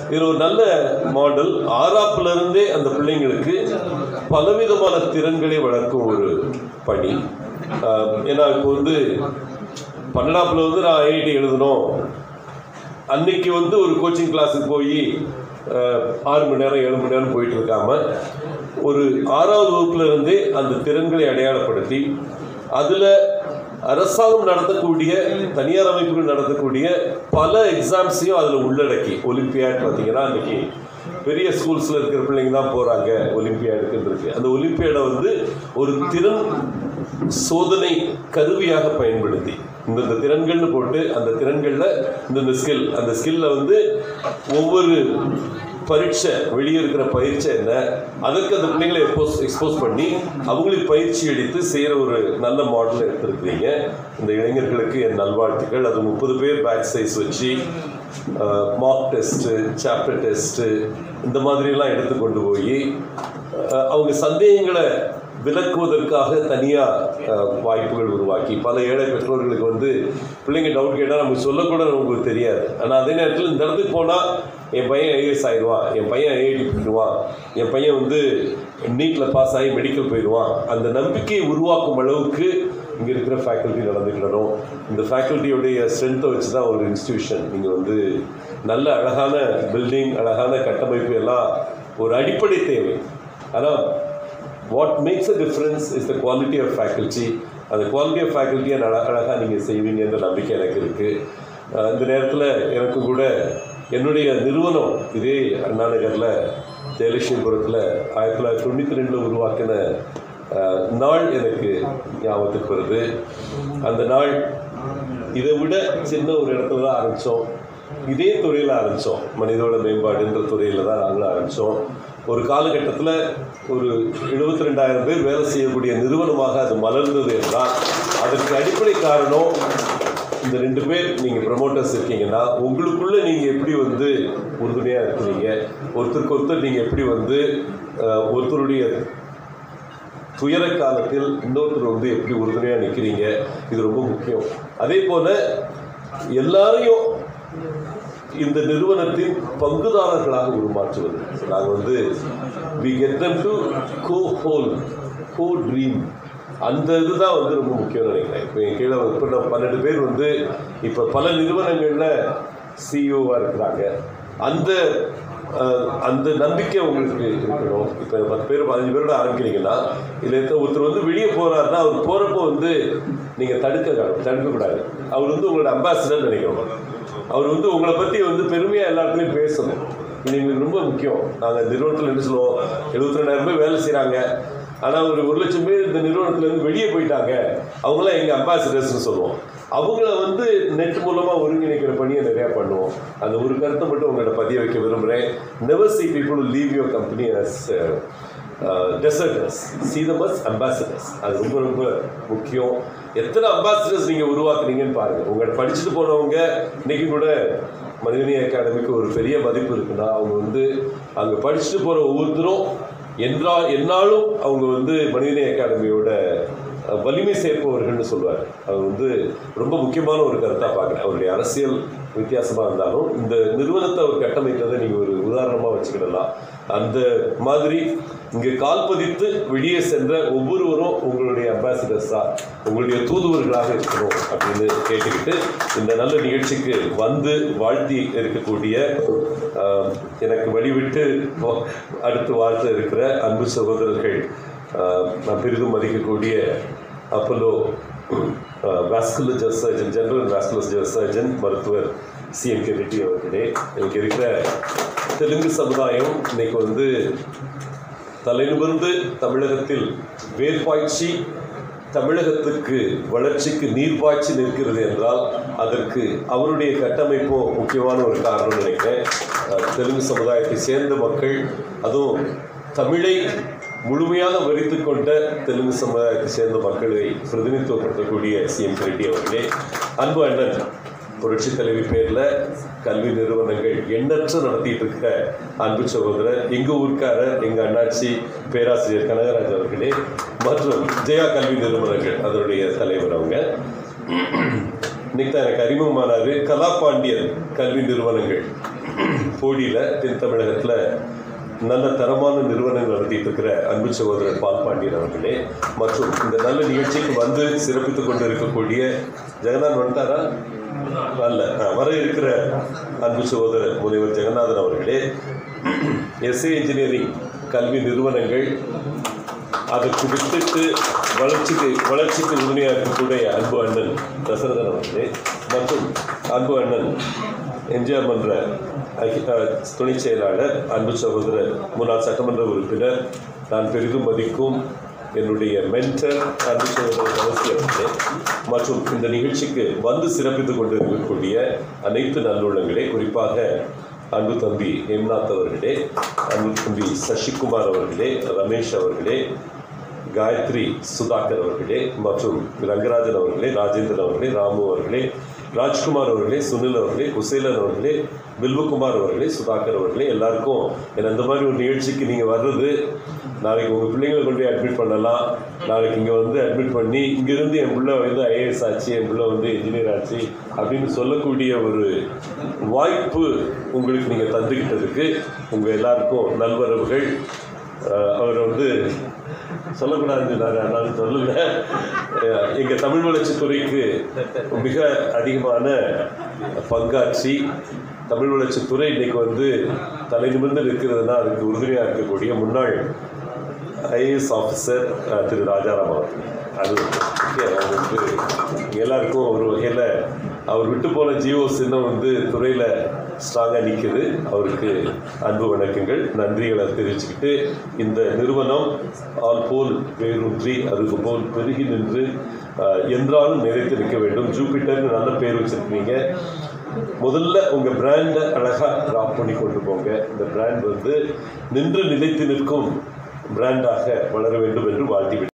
இது ஒரு நல்ல மாடல் ஆறாப்புல இருந்தே அந்த பிள்ளைங்களுக்கு பலவிதமான திறன்களை வளர்க்கும் ஒரு பணி ஆஹ் ஏன்னா இப்போ வந்து பன்னெண்டாப்புல வந்து நான் ஐஐடி எழுதணும் அன்னைக்கு வந்து ஒரு கோச்சிங் கிளாஸுக்கு போய் ஆறு மணி நேரம் ஏழு மணி நேரம் போயிட்டு இருக்காம ஒரு ஆறாவது வகுப்புல இருந்தே அந்த திறன்களை அடையாளப்படுத்தி அதில் அரசாங்கம் நடத்தக்கூடிய தனியார் அமைப்புகள் நடத்தக்கூடிய பல எக்ஸாம்ஸையும் அதில் உள்ளடக்கி ஒலிம்பியாட் பார்த்தீங்கன்னா அன்னைக்கு பெரிய ஸ்கூல்ஸில் இருக்கிற பிள்ளைங்க தான் போகிறாங்க ஒலிம்பியாடுக்குன்னு இருக்கு அந்த ஒலிம்பியாடை வந்து ஒரு திறன் சோதனை கருவியாக பயன்படுத்தி இந்தந்த திறன்கள்னு போட்டு அந்த திறன்களில் இந்தந்த ஸ்கில் அந்த ஸ்கில்ல வந்து ஒவ்வொரு பரீட்சை வெளியே இருக்கிற பயிற்சி என்ன அதற்கு அந்த பிள்ளைங்களை எக்ஸ்போஸ் எக்ஸ்போஸ் பண்ணி அவங்களுக்கு பயிற்சி அளித்து செய்கிற ஒரு நல்ல மாடல் எடுத்திருக்கிறீங்க இந்த இளைஞர்களுக்கு என் நல்வாழ்த்துக்கள் அது முப்பது பேர் பேட்ச் சைஸ் வச்சு மார்க் டெஸ்ட்டு சாப்டர் டெஸ்ட்டு இந்த மாதிரிலாம் எடுத்து கொண்டு போய் அஹ், அவங்க சந்தேகங்களை விலக்குவதற்காக தனியாக வாய்ப்புகள் உருவாக்கி பல ஏழை பெற்றோர்களுக்கு வந்து பிள்ளைங்க டவுட் கேட்டால் நமக்கு சொல்லக்கூட நமக்கு தெரியாது ஆனால் அதே நேரத்தில் இந்த இடத்துக்கு போனால் என் பையன் ஐஏஎஸ் ஆயிடுவான் என் பையன் ஐஐடி போயிடுவான் என் பையன் வந்து நீட்டில் பாஸ் ஆகி மெடிக்கல் போயிடுவான் அந்த நம்பிக்கையை உருவாக்கும் அளவுக்கு இங்கே இருக்கிற ஃபேக்கல்ட்டி நடந்துக்கிடணும் இந்த ஃபேக்கல்ட்டியோடைய ஸ்ட்ரென்த்தை வச்சு தான் ஒரு இன்ஸ்டிடியூஷன் நீங்கள் வந்து நல்ல அழகான பில்டிங் அழகான கட்டமைப்பு எல்லாம் ஒரு அடிப்படை தேவை ஆனால் what makes a difference is the quality of faculty அந்த குவாலிட்டி ஆஃப் ஃபேக்கல்ட்டியை அழ அழகாக நீங்கள் செய்வீங்கன்ற நம்பிக்கை எனக்கு இருக்குது இந்த நேரத்தில் எனக்கு கூட என்னுடைய நிறுவனம் இதே அண்ணா நகரில் ஜெயலட்சுமிபுரத்தில் ஆயிரத்தி தொள்ளாயிரத்தி தொண்ணூற்றி ரெண்டில் உருவாக்கின அஹ், நாள் எனக்கு ஞாபகத்துக்கு வருது அந்த நாள் இதை விட சின்ன ஒரு இடத்துல தான் ஆரம்பித்தோம் இதே துறையில் ஆரம்பித்தோம் மனிதவள மேம்பாடுன்ற துறையில் தான் நாங்களும் ஆரம்பித்தோம் ஒரு காலகட்டத்தில் ஒரு எழுபத்தி ரெண்டாயிரம் பேர் வேலை செய்யக்கூடிய நிறுவனமாக அது மலர்ந்தது என்றால் அதற்கு அடிப்படை காரணம் இந்த ரெண்டு பேர் நீங்கள் ப்ரமோட்டர்ஸ் இருக்கீங்கன்னா உங்களுக்குள்ளே நீங்கள் எப்படி வந்து உறுதுணையாக இருக்கிறீங்க ஒருத்தருக்கு ஒருத்தர் நீங்கள் எப்படி வந்து அஹ், ஒருத்தருடைய துயர காலத்தில் இன்னொருத்தர் வந்து எப்படி உறுதுணையாக நிற்கிறீங்க இது ரொம்ப முக்கியம் அதே போல் எல்லாரையும் இந்த நிறுவனத்தின் பங்குதாரர்களாக உருமாற்றுவது நாங்கள் வந்து we get them to go whole go dream அந்த இதுதான் வந்து ரொம்ப முக்கியம்னு நினைக்கிறேன் இப்போ என் கீழே இப்போ நம்ம பன்னெண்டு பேர் வந்து இப்போ பல நிறுவனங்களில் சிஇஓவாக இருக்கிறாங்க அந்த அஹ், அந்த நம்பிக்கை உங்களுக்கு இருக்கணும் இப்போ பத்து பேர் பதினஞ்சு பேரோட ஆரம்பிக்கிறீங்கன்னா இதில் இருக்க ஒருத்தர் வந்து வெளியே போகிறாருன்னா அவர் போகிறப்போ வந்து நீங்கள் தடுக்க தடுக்கக்கூடாது அவர் வந்து உங்களோட அம்பாசிடர் நினைக்கணும் அவர் வந்து உங்களை பற்றி வந்து பெருமையாக எல்லா இடத்துலையும் பேசணும் இது எங்களுக்கு ரொம்ப முக்கியம் நாங்கள் நிறுவனத்தில் என்ன சொல்லுவோம் எழுபத்தி ரெண்டாயிரம் பேர் வேலை செய்கிறாங்க ஆனால் ஒரு ஒரு லட்சம் பேர் இந்த நிறுவனத்துலேருந்து வெளியே போயிட்டாங்க அவங்களாம் எங்கள் அம்பாசிடர்ஸ்னு சொல்லுவோம் அவங்கள வந்து நெட் மூலமாக ஒருங்கிணைக்கிற பணியை நிறையா பண்ணுவோம் அந்த ஒரு கருத்தை மட்டும் உங்கள்கிட்ட பதிய வைக்க விரும்புகிறேன் never see people leave your company as deserters see them as ambassadors அது ரொம்ப ரொம்ப முக்கியம் எத்தனை அம்பாசிடர்ஸ் நீங்கள் உருவாக்குறீங்கன்னு பாருங்கள் உங்களை படிச்சுட்டு போனவங்க இன்னைக்கு கூட மனிதநேய அகாடமிக்கு ஒரு பெரிய மதிப்பு இருக்குன்னா அவங்க வந்து அங்கே படிச்சுட்டு போகிற ஒவ்வொருத்தரும் என்றா என்னாலும் அவங்க வந்து மனிதநேய அகாடமியோட அஹ், வலிமை சேர்ப்பவர்கள்னு சொல்லுவார் அவர் வந்து ரொம்ப முக்கியமான ஒரு கருத்தாக பார்க்குறேன் அவருடைய அரசியல் வித்தியாசமாக இருந்தாலும் இந்த நிறுவனத்தை அவர் கட்டமைத்ததை நீங்கள் ஒரு உதாரணமாக வச்சுக்கிடலாம் அந்த மாதிரி இங்கே கால் பதித்து வெளியே சென்ற ஒவ்வொருவரும் உங்களுடைய அம்பாசிடர்ஸாக உங்களுடைய தூதுவர்களாக இருக்கணும் அப்படின்னு கேட்டுக்கிட்டு இந்த நல்ல நிகழ்ச்சிக்கு வந்து வாழ்த்தி இருக்கக்கூடிய ஆஹ், எனக்கு வழிவிட்டு வ- அடுத்து வாழ்த்த இருக்கிற அன்பு சகோதரர்கள் ஆஹ், நான் பெரிதும் மதிக்கக்கூடிய Apollo vascular surgeon general vascular surgeon மருத்துவர் சிஎம்கே ரெட்டி அவர்களே எனக்கு இருக்கிற தெலுங்கு சமுதாயம் இன்னைக்கு வந்து தலைநிமிர்ந்து தமிழகத்தில் வேர்பாய்ச்சி தமிழகத்துக்கு வளர்ச்சிக்கு நீர் பாய்ச்சி நிற்கிறது என்றால் அதற்கு அவருடைய கட்டமைப்பும் முக்கியமான ஒரு காரணம் நினைக்கிறேன் அஹ் தெலுங்கு சமுதாயத்தை சேர்ந்த மக்கள் அதுவும் தமிழை முழுமையாக வரித்து கொண்ட தெலுங்கு சமுதாயத்தை சேர்ந்த மக்களை பிரதிநிதித்துவப்படுத்தக்கூடிய சிஎம் ரெட்டி அவர்களே அன்பு அண்ணன் புரட்சி தலைவி பேரில் கல்வி நிறுவனங்கள் எண்ணற்ற நடத்திட்டு இருக்கிற அன்பு சகோதரர் எங்க ஊர்க்காரர் எங்க அண்ணாச்சி பேராசிரியர் கனகராஜ் அவர்களே மற்றும் ஜெயா கல்வி நிறுவனங்கள் அதனுடைய தலைவர் அவங்க இன்னைக்கு தான் எனக்கு அறிமுகமானாரு கலாபாண்டியன் கல்வி நிறுவனங்கள் போடியில் தென் தமிழகத்தில் நல்ல தரமான நிறுவனங்கள் நடத்திட்டு இருக்கிற அன்பு சகோதரர் பால் பாண்டியன் அவர்களே மற்றும் இந்த நல்ல நிகழ்ச்சிக்கு வந்து சிறப்பித்துக் கொண்டு இருக்கக்கூடிய ஜெகநாத் வந்துட்டாரா அல்ல ஆ, வர இருக்கிற அன்பு சகோதரர் முனைவர் ஜெகநாதன் அவர்களே எஸ்ஏ இன்ஜினியரிங் கல்வி நிறுவனங்கள் அதற்கு விட்டுட்டு வளர்ச்சிக்கு வளர்ச்சிக்கு உறுதுணையாற்றக்கூடிய அன்பு அண்ணன் தசரதன் அவர்களே மற்றும் அன்பு அண்ணன் எம்ஜிஆர் மன்ற அகி- அஹ், துணைச் செயலாளர் அன்பு சகோதரர் முன்னாள் சட்டமன்ற உறுப்பினர் நான் பெரிதும் மதிக்கும் என்னுடைய மென்டர் அன்பு சகோதரர் கவசி அவர்களே மற்றும் இந்த நிகழ்ச்சிக்கு வந்து சிறப்பித்துக் கொண்டிருக்கக்கூடிய அனைத்து நல்லுள்ளங்களே குறிப்பாக அன்பு தம்பி ஹேம்நாத் அவர்களே அன்பு தம்பி சசிகுமார் அவர்களே ரமேஷ் அவர்களே காயத்ரி சுதாகர் அவர்களே மற்றும் ரங்கராஜன் அவர்களே ராஜேந்திரன் அவர்களே ராமு அவர்களே ராஜ்குமார் அவர்களே சுனில் அவர்களே குசேலன் அவர்களே வில்வகுமார் அவர்களே சுதாகர் அவர்களே எல்லாருக்கும் என்ன அந்த மாதிரி ஒரு நிகழ்ச்சிக்கு நீங்கள் வர்றது நாளைக்கு உங்கள் பிள்ளைங்களை கொண்டு போய் அட்மிட் பண்ணலாம் நாளைக்கு இங்கே வந்து அட்மிட் பண்ணி இங்கேருந்து என் பிள்ளை வந்து ஐஏஎஸ் ஆச்சு என் பிள்ளை வந்து இன்ஜினியர் ஆச்சு அப்படின்னு சொல்லக்கூடிய ஒரு வாய்ப்பு உங்களுக்கு நீங்கள் தந்துக்கிட்டதுக்கு உங்கள் எல்லாருக்கும் நல்வரவுகள் அஹ் அவர் வந்து சொல்லக்கூடாதுன்னு சொன்னாரு அதனால சொல்லல அஹ் எங்க தமிழ் வளர்ச்சித் துறைக்கு மிக அதிகமான பங்காற்றி தமிழ் வளர்ச்சித் துறை இன்னைக்கு வந்து தலை நிமிர்ந்து இருக்கிறதுனா அதுக்கு உறுதுணையாக இருக்கக்கூடிய முன்னாள் ஐஏஎஸ் ஆஃபீஸர் திரு ராஜாராம் அவர்கள் அது முக்கியம். அவர் வந்து எல்லாருக்கும் ஒரு வகையில் அவர் விட்டு போன ஜியோ சின்னம் வந்து துறையில் ஸ்ட்ராங்காக நிற்குது அவருக்கு அன்பு வணக்கங்கள் நன்றிகளை தெரிவிச்சுக்கிட்டு இந்த நிறுவனம் ஆல் போல் வேரூன்றி அதுக்கு போல் பெருகி நின்று அஹ், என்றாலும் நிலைத்து நிற்க வேண்டும் ஜூபிட்டர்னு நல்ல பேர் வச்சிருக்கீங்க முதல்ல உங்க பிராண்டை அழகா ட்ராப் பண்ணி கொண்டு போங்க இந்த பிராண்ட் வந்து நின்று நிலைத்து நிற்கும் பிராண்டாக வளர வேண்டும் என்று வாழ்த்தி